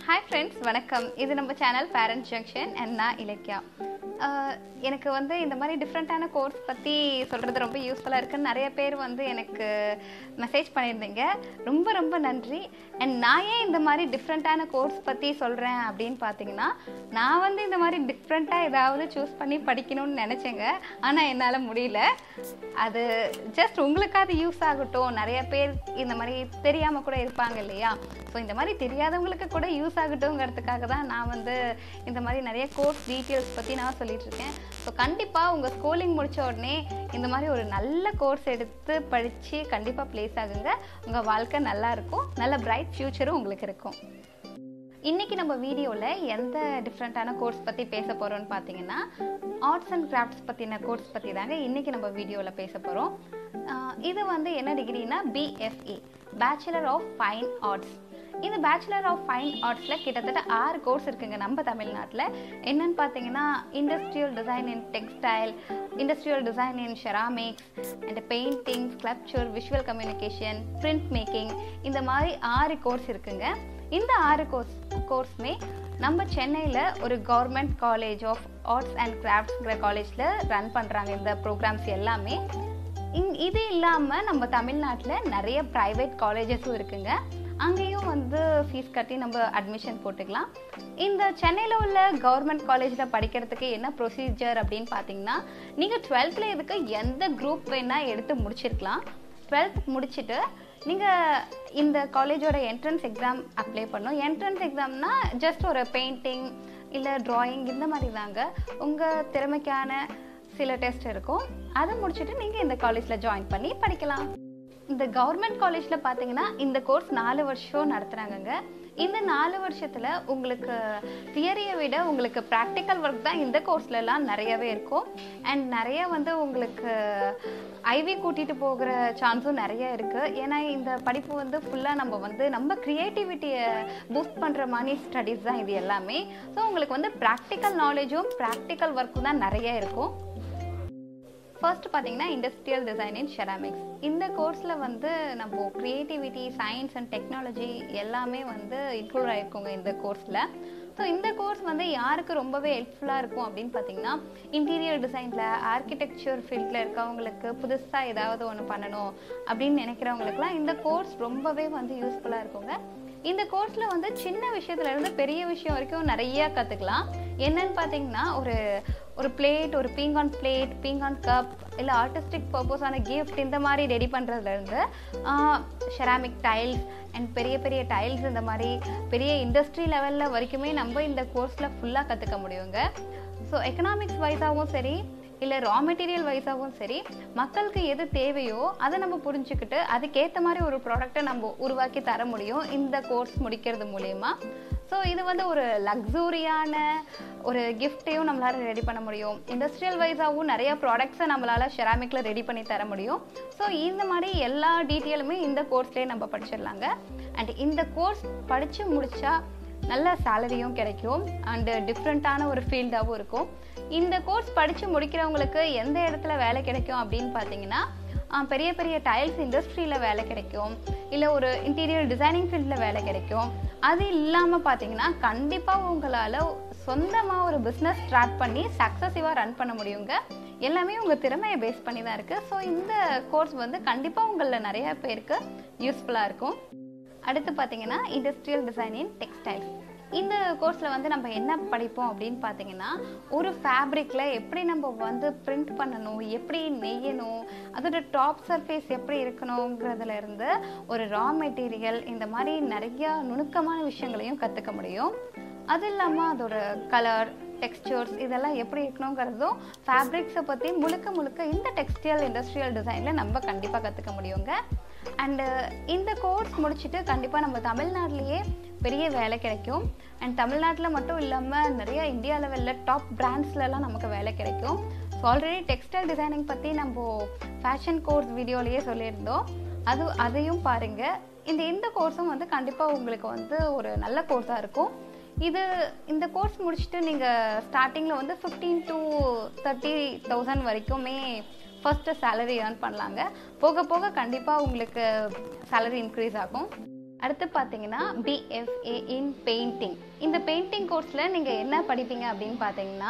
hi friends வணக்கம் இது நம்ம சேனல் பேரண்ட் ஜங்ஷன் அண்ட் நான் இலக்கியா அஹ், எனக்கு வந்து இந்த மாதிரி டிஃப்ரெண்ட்டான கோர்ஸ் பற்றி சொல்கிறது ரொம்ப யூஸ்ஃபுல்லாக இருக்குன்னு நிறைய பேர் வந்து எனக்கு மெசேஜ் பண்ணியிருந்தீங்க ரொம்ப ரொம்ப நன்றி அண்ட் நான் ஏன் இந்த மாதிரி டிஃப்ரெண்ட்டான கோர்ஸ் பற்றி சொல்கிறேன் அப்படின்னு பார்த்தீங்கன்னா நான் வந்து இந்த மாதிரி டிஃப்ரெண்ட்டாக ஏதாவது சூஸ் பண்ணி படிக்கணும்னு நினச்சேங்க ஆனால் என்னால் முடியல அது ஜஸ்ட் உங்களுக்கு அது யூஸ் ஆகட்டும் நிறைய பேர் இந்த மாதிரி தெரியாமல் கூட இருப்பாங்க இல்லையா ஸோ இந்த மாதிரி தெரியாதவங்களுக்கு கூட யூஸ் ஆகட்டும்ங்கிறதுக்காக தான் நான் வந்து இந்த மாதிரி நிறைய கோர்ஸ் டீட்டெயில்ஸ் பற்றி நான் சொல்லிட்டு இருக்கேன் ஸோ கண்டிப்பாக உங்கள் ஸ்கூலிங் முடிச்ச உடனே இந்த மாதிரி ஒரு நல்ல கோர்ஸ் எடுத்து படித்து கண்டிப்பாக ப்ளேஸ் ஆகுங்க உங்கள் வாழ்க்கை நல்லா இருக்கும் நல்ல பிரைட் ஃப்யூச்சரும் உங்களுக்கு இருக்கும் இன்னைக்கு நம்ம வீடியோவில் எந்த டிஃப்ரெண்ட்டான கோர்ஸ் பற்றி பேச போகிறோம்னு பார்த்தீங்கன்னா ஆர்ட்ஸ் அண்ட் கிராஃப்ட்ஸ் பற்றின கோர்ஸ் பற்றி தாங்க இன்னைக்கு நம்ம வீடியோவில் பேச போகிறோம் இது வந்து என்ன டிகிரினா BFA bachelor of fine arts இது பேச்சுலர் ஆஃப் ஃபைன் ஆர்ட்ஸில் கிட்டத்தட்ட ஆறு கோர்ஸ் இருக்குங்க நம்ம தமிழ்நாட்டில் என்னன்னு பார்த்தீங்கன்னா industrial design in textile industrial design in ceramics and painting sculpture visual communication print making இந்த மாதிரி ஆறு கோர்ஸ் இருக்குங்க இந்த ஆறு கோர்ஸ் கோர்ஸுமே நம்ம சென்னையில் ஒரு government college of arts and கிராஃப்ட்ஸ்ங்கிற காலேஜில் ரன் பண்ணுறாங்க இந்த ப்ரோக்ராம்ஸ் எல்லாமே இங் இது இல்லாமல் நம்ம தமிழ்நாட்டில் நிறைய ப்ரைவேட் காலேஜஸும் இருக்குங்க அங்கேயும் வந்து ஃபீஸ் கட்டி நம்ம அட்மிஷன் போட்டுக்கலாம் இந்த சென்னையில் உள்ள கவர்மெண்ட் காலேஜில் படிக்கிறதுக்கு என்ன ப்ரொசீஜர் அப்படின்னு பார்த்தீங்கன்னா நீங்கள் டுவெல்த்தில் இதுக்கு எந்த குரூப் வேணால் எடுத்து முடிச்சிருக்கலாம் டுவெல்த் முடிச்சுட்டு நீங்கள் இந்த காலேஜோட என்ட்ரன்ஸ் எக்ஸாம் அப்ளை பண்ணணும் என்ட்ரன்ஸ் எக்ஸாம்னா ஜஸ்ட் ஒரு பெயிண்டிங் இல்லை ட்ராயிங் இந்த மாதிரி தாங்க உங்கள் திறமைக்கான சில டெஸ்ட் இருக்கும் அதை முடிச்சுட்டு நீங்கள் இந்த காலேஜில் ஜாயின் பண்ணி படிக்கலாம் இந்த கவர்மெண்ட் காலேஜில் பார்த்தீங்கன்னா இந்த கோர்ஸ் நாலு வருஷம் நடத்துகிறாங்கங்க இந்த நாலு வருஷத்தில் உங்களுக்கு தியரியை விட உங்களுக்கு ப்ராக்டிக்கல் ஒர்க் தான் இந்த கோர்ஸ்லலாம் நிறையவே இருக்கும் அண்ட் நிறைய வந்து உங்களுக்கு ஐவி கூட்டிகிட்டு போகிற சான்ஸும் நிறைய இருக்குது ஏன்னா இந்த படிப்பு வந்து ஃபுல்லாக நம்ம வந்து நம்ம க்ரியேட்டிவிட்டியை பூஸ்ட் பண்ணுற மாதிரி ஸ்டடீஸ் தான் இது எல்லாமே ஸோ உங்களுக்கு வந்து ப்ராக்டிக்கல் நாலேஜும் ப்ராக்டிக்கல் ஒர்க்கும் தான் நிறைய இருக்கும் ஃபர்ஸ்ட் பார்த்தீங்கன்னா இண்டஸ்ட்ரியல் டிசைன் இன் ஷெராமிக்ஸ் இந்த கோர்ஸில் வந்து நம்ம க்ரியேட்டிவிட்டி சயின்ஸ் அண்ட் டெக்னாலஜி எல்லாமே வந்து இன்க்ளூட் ஆகிருக்குங்க இந்த கோர்ஸில் ஸோ இந்த கோர்ஸ் வந்து யாருக்கு ரொம்பவே ஹெல்ப்ஃபுல்லாக இருக்கும் அப்படின்னு பார்த்தீங்கன்னா இன்டீரியர் டிசைனில் ஆர்கிடெக்சர் ஃபீல்டில் இருக்கவங்களுக்கு புதுசாக ஏதாவது ஒன்று பண்ணணும் அப்படின்னு நினைக்கிறவங்களுக்குலாம் இந்த கோர்ஸ் ரொம்பவே வந்து யூஸ்ஃபுல்லாக இருக்குங்க இந்த கோர்ஸில் வந்து சின்ன விஷயத்துலேருந்து பெரிய விஷயம் வரைக்கும் நிறைய கற்றுக்கலாம் என்னன்னு பார்த்தீங்கன்னா ஒரு ஒரு பிளேட் ஒரு பீங்கான் பிளேட் பீங்கான் கப் இல்லை ஆர்டிஸ்டிக் பர்பஸான கிஃப்ட் இந்த மாதிரி ரெடி பண்ணுறதுலேருந்து ஷெராமிக் டைல்ஸ் அண்ட் பெரிய பெரிய டைல்ஸ் இந்த மாதிரி பெரிய இண்டஸ்ட்ரி லெவலில் வரைக்குமே நம்ம இந்த கோர்ஸில் ஃபுல்லாக கற்றுக்க முடியுங்க ஸோ எக்கனாமிக்ஸ் வைஸாகவும் சரி இல்லை ரா மெட்டீரியல் வைஸாகவும் சரி மக்களுக்கு எது தேவையோ அதை நம்ம புரிஞ்சுக்கிட்டு அதுக்கேற்ற மாதிரி ஒரு ப்ராடக்டை நம்ம உருவாக்கி தர முடியும் இந்த கோர்ஸ் முடிக்கிறது மூலயமா ஸோ இது வந்து ஒரு லக்ஸூரியான ஒரு கிஃப்ட்டையும் நம்மளால் ரெடி பண்ண முடியும் இண்டஸ்ட்ரியல் வைஸாகவும் நிறைய ப்ராடக்ட்ஸை நம்மளால் ஷெராமிக்கில் ரெடி பண்ணி தர முடியும் ஸோ இந்த மாதிரி எல்லா டீட்டெயிலுமே இந்த கோர்ஸ்லேயே நம்ம படிச்சிடலாங்க அண்ட் இந்த கோர்ஸ் படித்து முடித்தா நல்ல சேலரியும் கிடைக்கும் அண்டு டிஃப்ரெண்ட்டான ஒரு ஃபீல்டாகவும் இருக்கும் இந்த கோர்ஸ் படித்து முடிக்கிறவங்களுக்கு எந்த இடத்துல வேலை கிடைக்கும் அப்படின்னு பார்த்தீங்கன்னா ஆஹ், பெரிய பெரிய டைல்ஸ் இண்டஸ்ட்ரியில் வேலை கிடைக்கும் இல்லை ஒரு இன்டீரியர் டிசைனிங் ஃபீல்டில் வேலை கிடைக்கும் அது இல்லாமல் பார்த்தீங்கன்னா கண்டிப்பாக உங்களால் சொந்தமாக ஒரு பிஸ்னஸ் ஸ்டார்ட் பண்ணி சக்ஸஸிவாக ரன் பண்ண முடியுங்க எல்லாமே உங்கள் திறமையை பேஸ் பண்ணி தான் இருக்குது ஸோ இந்த கோர்ஸ் வந்து கண்டிப்பாக உங்களில் நிறைய பேருக்கு யூஸ்ஃபுல்லாக இருக்கும் அடுத்து பார்த்தீங்கன்னா இண்டஸ்ட்ரியல் டிசைன் இன் டெக்ஸ்டைல்ஸ் இந்த கோர்ஸில் வந்து நம்ம என்ன படிப்போம் அப்படின்னு பார்த்தீங்கன்னா ஒரு ஃபேப்ரிக்கில் எப்படி நம்ம வந்து பிரிண்ட் பண்ணணும் எப்படி நெய்யணும் அதோட டாப் சர்ஃபேஸ் எப்படி இருக்கணுங்கிறதுல இருந்து ஒரு ரா மெட்டீரியல் இந்த மாதிரி நிறைய நுணுக்கமான விஷயங்களையும் கற்றுக்க முடியும் அது இல்லாமல் அதோட கலர் டெக்ஸ்டர்ஸ் இதெல்லாம் எப்படி இருக்கணுங்கிறதும் ஃபேப்ரிக்ஸை பற்றி முழுக்க முழுக்க இந்த டெக்ஸ்டைல் இண்டஸ்ட்ரியல் டிசைனில் நம்ம கண்டிப்பாக கற்றுக்க முடியுங்க அண்டு இந்த கோர்ஸ் முடிச்சுட்டு கண்டிப்பாக நம்ம தமிழ்நாட்டிலேயே பெரிய வேலை கிடைக்கும் அண்ட் தமிழ்நாட்டில் மட்டும் இல்லாமல் நிறைய இந்தியா லெவலில் டாப் பிராண்ட்ஸ்லலாம் நமக்கு வேலை கிடைக்கும் ஸோ ஆல்ரெடி டெக்ஸ்டைல் டிசைனிங் பற்றி நம்ம ஃபேஷன் கோர்ஸ் வீடியோலேயே சொல்லியிருந்தோம் அது அதையும் பாருங்கள் இந்த இந்த கோர்ஸும் வந்து கண்டிப்பாக உங்களுக்கு வந்து ஒரு நல்ல கோர்ஸாக இருக்கும் இது இந்த கோர்ஸ் முடிச்சுட்டு நீங்கள் ஸ்டார்டிங்கில் வந்து ஃபிஃப்டீன் டு தேர்ட்டி தௌசண்ட் வரைக்குமே ஃபர்ஸ்ட்டு சேலரி ஏர்ன் பண்ணலாங்க போக போக கண்டிப்பாக உங்களுக்கு சேலரி இன்க்ரீஸ் ஆகும் அடுத்து பார்த்தீங்கன்னா பிஎஃப்ஏ இன் பெயிண்டிங் இந்த பெயிண்டிங் கோர்ஸில் நீங்கள் என்ன படிப்பீங்க அப்படின்னு பார்த்தீங்கன்னா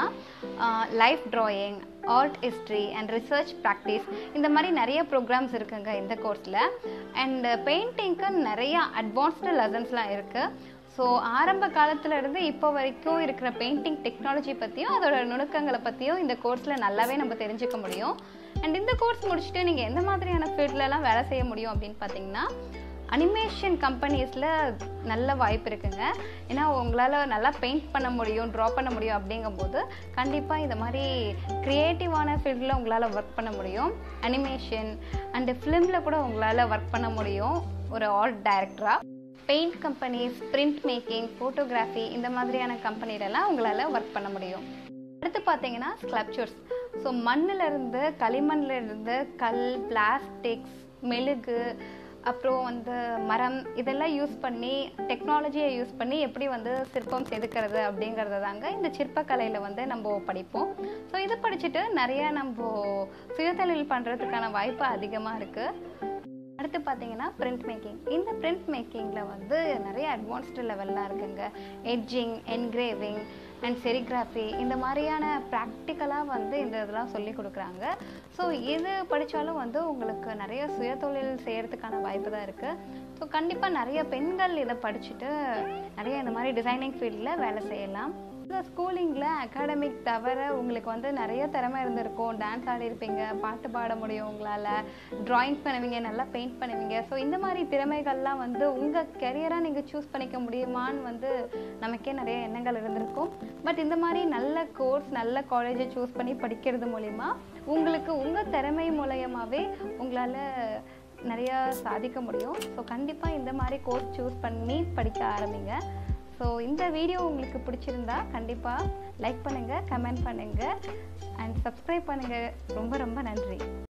life drawing art history and research practice இந்த மாதிரி நிறைய ப்ரோக்ராம்ஸ் இருக்குங்க இந்த கோர்ஸில் அண்ட் பெயிண்டிங்க்கு நிறைய அட்வான்ஸ்டு லெசன்ஸ்லாம் இருக்குது ஸோ ஆரம்ப காலத்துல இருந்து இப்போ வரைக்கும் இருக்கிற பெயிண்டிங் டெக்னாலஜி பற்றியும் அதோட நுணுக்கங்களை பற்றியும் இந்த கோர்ஸில் நல்லாவே நம்ம தெரிஞ்சுக்க முடியும் அண்ட் இந்த கோர்ஸ் முடிச்சுட்டு நீங்கள் எந்த மாதிரியான ஃபீல்ட்லலாம் வேலை செய்ய முடியும் அப்படின்னு பார்த்தீங்கன்னா அனிமேஷன் கம்பெனிஸில் நல்ல வாய்ப்பு இருக்குங்க ஏன்னா உங்களால் நல்லா பெயிண்ட் பண்ண முடியும் ட்ரா பண்ண முடியும் அப்படிங்கும்போது கண்டிப்பாக இந்த மாதிரி க்ரியேட்டிவான ஃபீல்டில் உங்களால் ஒர்க் பண்ண முடியும் அனிமேஷன் அண்டு ஃபிலிமில் கூட உங்களால் ஒர்க் பண்ண முடியும் ஒரு ஆர்ட் டைரக்டராக paint companies print making photography இந்த மாதிரியான கம்பெனிலலாம் உங்களால் ஒர்க் பண்ண முடியும் அடுத்து பார்த்தீங்கன்னா ஸ்கல்ப்சர்ஸ் ஸோ மண்ணிலிருந்து களிமண்ணில் இருந்து கல் பிளாஸ்டிக்ஸ் மெழுகு அப்புறம் வந்து மரம் இதெல்லாம் யூஸ் பண்ணி டெக்னாலஜியை யூஸ் பண்ணி எப்படி வந்து சிற்பம் செதுக்கிறது அப்படிங்கிறத தாங்க இந்த சிற்பக்கலையில் வந்து நம்ம படிப்போம் ஸோ இது படிச்சுட்டு நிறைய நம்ம சுயதொழில் பண்ணுறதுக்கான வாய்ப்பு அதிகமாக இருக்குது அடுத்து பார்த்தீங்கன்னா பிரிண்ட் மேக்கிங் இந்த பிரிண்ட் மேக்கிங்கில் வந்து நிறைய அட்வான்ஸ்டு லெவல்லாம் இருக்குங்க எட்ஜிங் என்கிரேவிங் அண்ட் செரிகிராஃபி இந்த மாதிரியான ப்ராக்டிக்கலாக வந்து இந்த இதெல்லாம் சொல்லி கொடுக்குறாங்க ஸோ இது படித்தாலும் வந்து உங்களுக்கு நிறைய சுயதொழில் செய்கிறதுக்கான வாய்ப்பு தான் இருக்குது ஸோ கண்டிப்பாக நிறைய பெண்கள் இதை படிச்சுட்டு நிறைய இந்த மாதிரி டிசைனிங் ஃபீல்டில் வேலை செய்யலாம் இந்த ஸ்கூலிங்கில் அகாடமிக் தவிர உங்களுக்கு வந்து நிறைய திறமை இருந்திருக்கும் டான்ஸ் ஆடிருப்பீங்க பாட்டு பாட முடியும் உங்களால் ட்ராயிங் பண்ணுவீங்க நல்லா பெயிண்ட் பண்ணுவீங்க ஸோ இந்த மாதிரி திறமைகள்லாம் வந்து உங்கள் கெரியராக நீங்கள் சூஸ் பண்ணிக்க முடியுமான்னு வந்து நமக்கே நிறைய எண்ணங்கள் இருந்திருக்கும் பட் இந்த மாதிரி நல்ல கோர்ஸ் நல்ல காலேஜை சூஸ் பண்ணி படிக்கிறது மூலிமா உங்களுக்கு உங்கள் திறமை மூலயமாவே உங்களால் நிறையா சாதிக்க முடியும் ஸோ கண்டிப்பாக இந்த மாதிரி கோர்ஸ் சூஸ் பண்ணி படிக்க ஆரம்பிங்க ஸோ இந்த வீடியோ உங்களுக்கு பிடிச்சிருந்தா கண்டிப்பாக லைக் பண்ணுங்கள் கமெண்ட் பண்ணுங்கள் அண்ட் சப்ஸ்கிரைப் பண்ணுங்கள் ரொம்ப ரொம்ப நன்றி